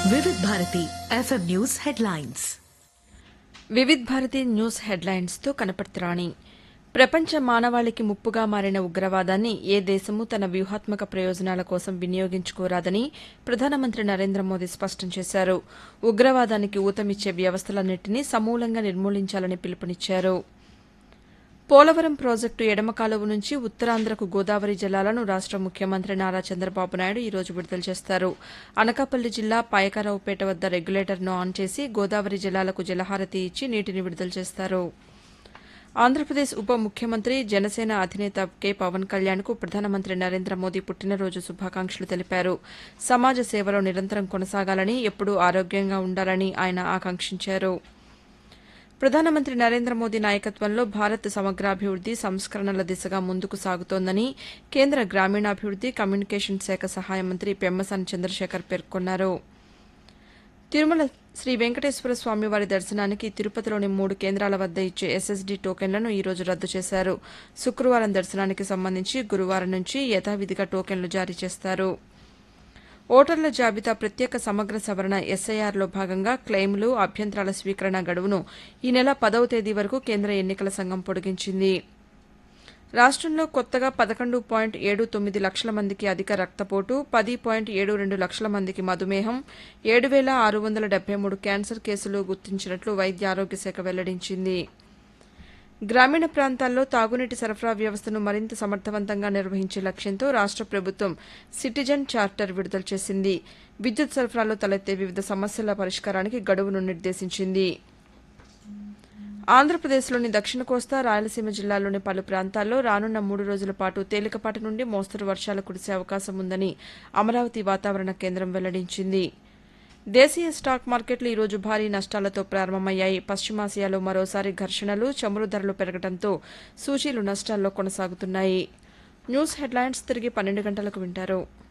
వివిధ Bharati FM news headlines Vividh Bharati news హెడ్లైన్స్తో కనపడుతురాణి ప్రపంచ మానవాళికి ముప్పుగా మారిన ఉగ్రవాదాన్ని ఏ దేశమూ తన వ్యూహాత్మక ప్రయోజనాల కోసం వినియోగించుకోరాదని ప్రధానమంత్రి నరేంద్ర మోదీ స్పష్టం చేశారు ఉగ్రవాదానికి ఊతమిచ్చే వ్యవస్థలన్నింటినీ సమూలంగా నిర్మూలించాలని పిలుపునిచ్చారు పోలవరం ప్రాజెక్టు ఎడమ కాలువ నుంచి ఉత్తరాంధ్రకు గోదావరి జలాలను రాష్ట ముఖ్యమంత్రి నారా చంద్రబాబు నాయుడు ఈ రోజు విడుదల చేస్తారు అనకాపల్లి జిల్లా పాయకరావుపేట వద్ద రెగ్యులేటర్ను ఆన్ చేసి గోదావరి జలాలకు జలహారతి ఇచ్చి నీటిని విడుదల చేస్తారు ఆంధ్రప్రదేశ్ ఉప ముఖ్యమంత్రి జనసేన అధినేత కె పవన్ కళ్యాణ్కు ప్రధానమంత్రి నరేంద్ర మోదీ పుట్టినరోజు శుభాకాంక్షలు తెలిపారు సమాజ సేవలో నిరంతరం కొనసాగాలని ఎప్పుడూ ఆరోగ్యంగా ఉండాలని ఆయన ఆకాంక్షించారు ప్రధానమంత్రి నరేంద్ర మోదీ నాయకత్వంలో భారత్ సమగ్రాభివృద్ది సంస్కరణల దిశగా ముందుకు సాగుతోందని కేంద్ర గ్రామీణాభివృద్ది కమ్యూనికేషన్ శాఖ సహాయ మంత్రి పెమ్మసాని చంద్రశేఖర్ పేర్కొన్నారు తిరుమల శ్రీ వెంకటేశ్వర స్వామి వారి దర్శనానికి తిరుపతిలోని మూడు కేంద్రాల వద్ద ఇచ్చే ఎస్ఎస్డీ టోకెన్లను ఈ రోజు రద్దు చేశారు శుక్రవారం దర్శనానికి సంబంధించి గురువారం నుంచి యథావిధిగా టోకెన్లు జారీ చేస్తారు ఓటర్ల జాబితా ప్రత్యేక సమగ్ర సవరణ ఎస్ఐఆర్లో భాగంగా క్లెయిమ్లు అభ్యంతరాల స్వీకరణ గడువును ఈ నెల పదవ తేదీ వరకు కేంద్ర ఎన్నికల సంఘం పొడిగించింది రాష్టంలో కొత్తగా పదకొండు పాయింట్ ఏడు తొమ్మిది లక్షల మందికి అధిక రక్తపోటు పది పాయింట్ ఏడు రెండు లక్షల మందికి మధుమేహం ఏడు వేల ఆరు వందల డెబ్బై మూడు క్యాన్సర్ కేసులు గుర్తించినట్లు వైద్య ఆరోగ్య శాఖ వెల్లడించింది గ్రామీణ ప్రాంతాల్లో తాగునీటి సరఫరా వ్యవస్థను మరింత సమర్థవంతంగా నిర్వహించే లక్ష్యంతో రాష్ట ప్రభుత్వం సిటిజన్ చార్టర్ విడుదల చేసింది విద్యుత్ సరఫరాలో తలెత్తే వివిధ సమస్యల పరిష్కారానికి గడువును నిర్దేశించింది ఆంధ్రప్రదేశ్లోని దక్షిణ కోస్తా రాయలసీమ జిల్లాల్లోని పలు ప్రాంతాల్లో రానున్న మూడు రోజుల పాటు తేలికపాటి నుండి మోస్తరు వర్షాలు కురిసే అవకాశం ఉందని అమరావతి వాతావరణ కేంద్రం వెల్లడించింది దేశీయ స్టాక్ మార్కెట్లు ఈరోజు భారీ నష్టాలతో ప్రారంభమయ్యాయి పశ్చిమాసియాలో మరోసారి ఘర్షణలు చమురు ధరలు పెరగడంతో సూచీలు నష్టాల్లో కొనసాగుతున్నాయి న్యూస్ హెడ్లైన్స్ తిరిగి పన్నెండు గంటలకు వింటారు